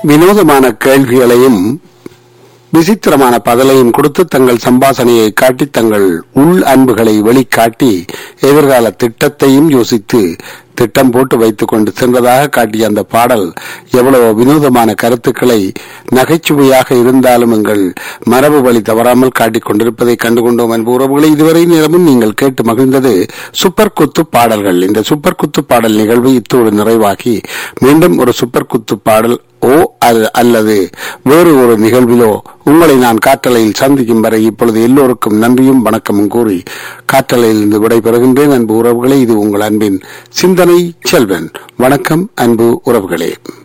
வினோதமான கேள்விகளையும் விசித்திரமான பதிலையும் கொடுத்து தங்கள் சம்பாசனையை காட்டி தங்கள் உள் அன்புகளை வெளிக்காட்டி எதிர்கால திட்டத்தையும் யோசித்து திட்டம் போட்டு வைத்துக் கொண்டு சென்றதாக காட்டிய அந்த பாடல் எவ்வளவு வினோதமான கருத்துக்களை நகைச்சுவையாக இருந்தாலும் எங்கள் மரபு வழி தவறாமல் காட்டிக் கொண்டிருப்பதை கண்டுகொண்டோம் என்பு உறவுகளை இதுவரை நேரமும் நீங்கள் கேட்டு மகிழ்ந்தது சூப்பர் குத்து பாடல்கள் இந்த சூப்பர் குத்து பாடல் நிகழ்வு இத்தோடு நிறைவாகி மீண்டும் ஒரு சூப்பர் குத்து பாடல் ஓ அது அல்லது வேறு ஒரு நிகழ்விலோ உங்களை நான் காற்றலையில் சந்திக்கும் வரை இப்பொழுது எல்லோருக்கும் நன்றியும் வணக்கமும் கூறி காற்றலையில் இருந்து விடைபெறுகின்றேன் அன்பு உறவுகளே இது உங்கள் அன்பின் சிந்தனை செல்வன் வணக்கம் அன்பு உறவுகளே